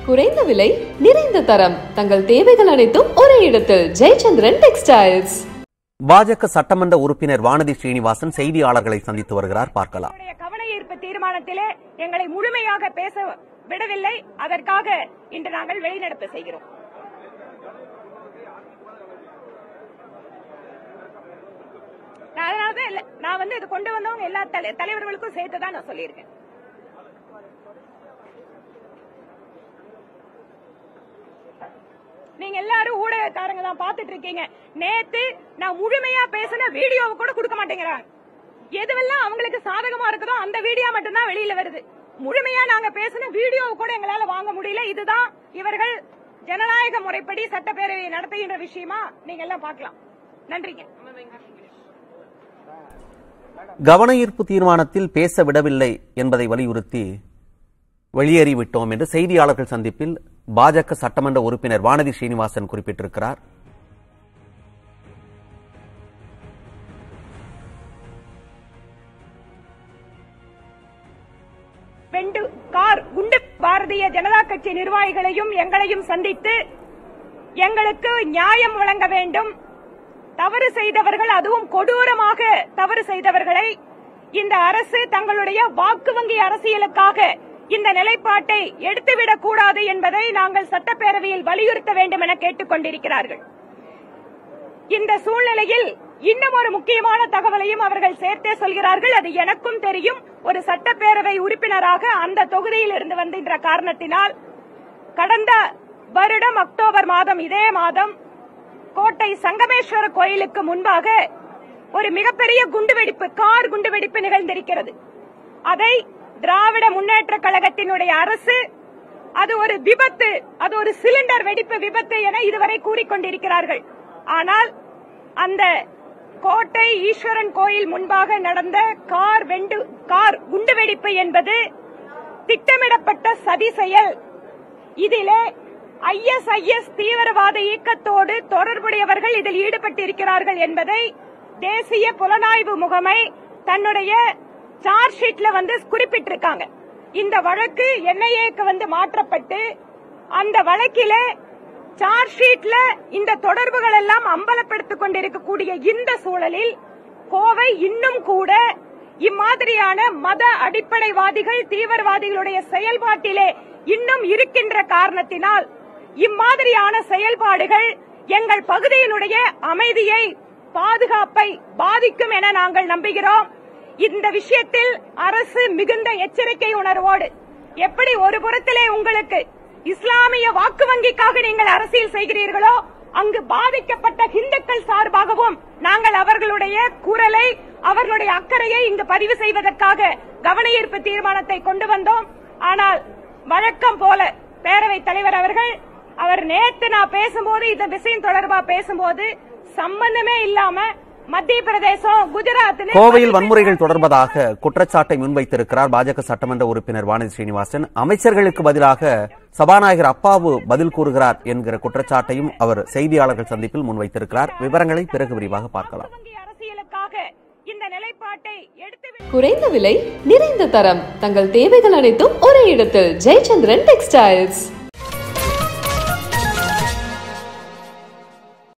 குறைந்த விலை நிறைந்த தரம் தங்கள் தேவைகள் அனைத்தும் ஒரே இடத்தில் ஜெயச்சந்திரன் டெக்ஸ்டைல்ஸ் பாஜக சட்டமன்ற உறுப்பினர் வானதி ஸ்ரீனிவாசன் செய்தியாளர்களை சந்தித்து வருகிறார் பார்க்கலாம் நம்முடைய கவன ஈர்ப்பு தீர்மானத்திலே எங்களை முழுமையாக பேச விடவில்லை அதற்காக இன்று நாங்கள் வெளிநடப்பு செய்கிறோம் நான் அதனாலதான் இல்ல- நான் வந்து இது கொண்டு வந்தவங்க எல்லா தலை- தலைவர்களுக்கும் சேர்த்து தான் நான் சொல்லியிருக்கேன் நீங்க எல்லாரும் ஊடகக்காரங்க தான் பாத்துட்டு இருக்கீங்க நேத்து நான் முழுமையா பேசின வீடியோவை கூட கொடுக்க மாட்டேங்கிறாங்க எதுவெல்லாம் அவங்களுக்கு சாதகமா இருக்குதோ அந்த வீடியோ மட்டும்தான் வெளியில வருது முழுமையா நாங்க பேசின வீடியோவை கூட எங்களால வாங்க முடியல இதுதான் இவர்கள் ஜனநாயக முறைப்படி சட்டப்பேரவையை நடத்துகின்ற விஷயமா நீங்க எல்லாம் பார்க்கலாம் நன்றிங்க கவன ஈர்ப்பு தீர்மானத்தில் பேச விடவில்லை என்பதை வலியுறுத்தி வெளியேறிவிட்டோம் என்று செய்தியாளர்கள் சந்திப்பில் பாஜக சட்டமன்ற உறுப்பினர் வானதி ஸ்ரீனிவாசன் குறிப்பிட்டிருக்கிறார் வெண்டு கார் குண்டு பாரதிய ஜனதா கட்சி நிர்வாகிகளையும் எங்களையும் சந்தித்து எங்களுக்கு நியாயம் வழங்க வேண்டும் தவறு செய்தவர்கள் அதுவும் கொடூரமாக தவறு செய்தவர்களை இந்த அரசு தங்களுடைய வாக்கு வங்கி அரசியலுக்காக இந்த நிலைப்பாட்டை எடுத்துவிடக் கூடாது என்பதை நாங்கள் சட்டப்பேரவையில் வலியுறுத்த வேண்டும் என கேட்டுக் கொண்டிருக்கிறார்கள் இந்த சூழ்நிலையில் இன்னும் ஒரு முக்கியமான தகவலையும் அவர்கள் சேர்த்தே சொல்கிறார்கள் அது எனக்கும் தெரியும் ஒரு சட்டப்பேரவை உறுப்பினராக அந்த தொகுதியில் இருந்து வந்தின்ற காரணத்தினால் கடந்த வருடம் அக்டோபர் மாதம் இதே மாதம் கோட்டை சங்கமேஸ்வர கோயிலுக்கு முன்பாக ஒரு மிகப்பெரிய குண்டுவெடிப்பு கார் குண்டுவெடிப்பு நிகழ்ந்திருக்கிறது அதை திராவிட முன்னேற்ற கழகத்தினுடைய அரசு அது ஒரு விபத்து அது ஒரு சிலிண்டர் வெடிப்பு விபத்து என இதுவரை கூறிக்கொண்டிருக்கிறார்கள் ஆனால் அந்த கோட்டை ஈஸ்வரன் கோயில் முன்பாக நடந்த கார் வெண்டு கார் குண்டுவெடிப்பு என்பது திட்டமிடப்பட்ட சதி செயல் இதிலே ஐஎஸ்ஐஎஸ் தீவிரவாத இயக்கத்தோடு தொடர்புடையவர்கள் இதில் ஈடுபட்டிருக்கிறார்கள் என்பதை தேசிய புலனாய்வு முகமை தன்னுடைய சார்ஜ் ஷீட்ல வந்து குறிப்பிட்டிருக்காங்க இந்த வழக்கு என்ஐஏக்கு வந்து மாற்றப்பட்டு அந்த வழக்கிலே சார்ஜ் ஷீட்ல இந்த தொடர்புகள் எல்லாம் அம்பலப்படுத்திக் கொண்டிருக்கக்கூடிய இந்த சூழலில் கோவை இன்னும் கூட இம்மாதிரியான மத அடிப்படைவாதிகள் தீவிரவாதிகளுடைய செயல்பாட்டிலே இன்னும் இருக்கின்ற காரணத்தினால் இம்மாதிரியான செயல்பாடுகள் எங்கள் பகுதியினுடைய அமைதியை பாதுகாப்பை பாதிக்கும் என நாங்கள் நம்புகிறோம் இந்த விஷயத்தில் அரசு மிகுந்த எச்சரிக்கை உணர்வோடு எப்படி ஒரு புறத்திலே உங்களுக்கு இஸ்லாமிய வாக்கு வங்கிக்காக நீங்கள் அரசியல் செய்கிறீர்களோ அங்கு பாதிக்கப்பட்ட இந்துக்கள் சார்பாகவும் நாங்கள் அவர்களுடைய குரலை அவர்களுடைய அக்கறையை இங்கு பதிவு செய்வதற்காக கவன ஈர்ப்பு தீர்மானத்தை கொண்டு வந்தோம் ஆனால் வழக்கம் போல பேரவைத் தலைவர் அவர்கள் அவர் நேத்து நான் பேசும்போது இந்த விஷயம் தொடர்பா பேசும்போது சம்பந்தமே இல்லாம மத்திய பிரதேசம் குஜராத் கோவையில் வன்முறைகள் தொடர்பதாக குற்றச்சாட்டை முன்வைத்திருக்கிறார் பாஜக சட்டமன்ற உறுப்பினர் வானதி ஸ்ரீனிவாசன் அமைச்சர்களுக்கு பதிலாக சபாநாயகர் அப்பாவு பதில் கூறுகிறார் என்கிற குற்றச்சாட்டையும் அவர் செய்தியாளர்கள் சந்திப்பில் முன்வைத்திருக்கிறார் விவரங்களை பிறகு விரிவாக பார்க்கலாம் வங்கி அரசியலுக்காக இந்த நிலைப்பாட்டை எடுத்து குறைந்த விலை நிறைந்த தரம் தங்கள் தேவைகள் அனைத்தும் ஒரே இடத்தில் ஜெயச்சந்திரன் டெக்ஸ்டைல்ஸ்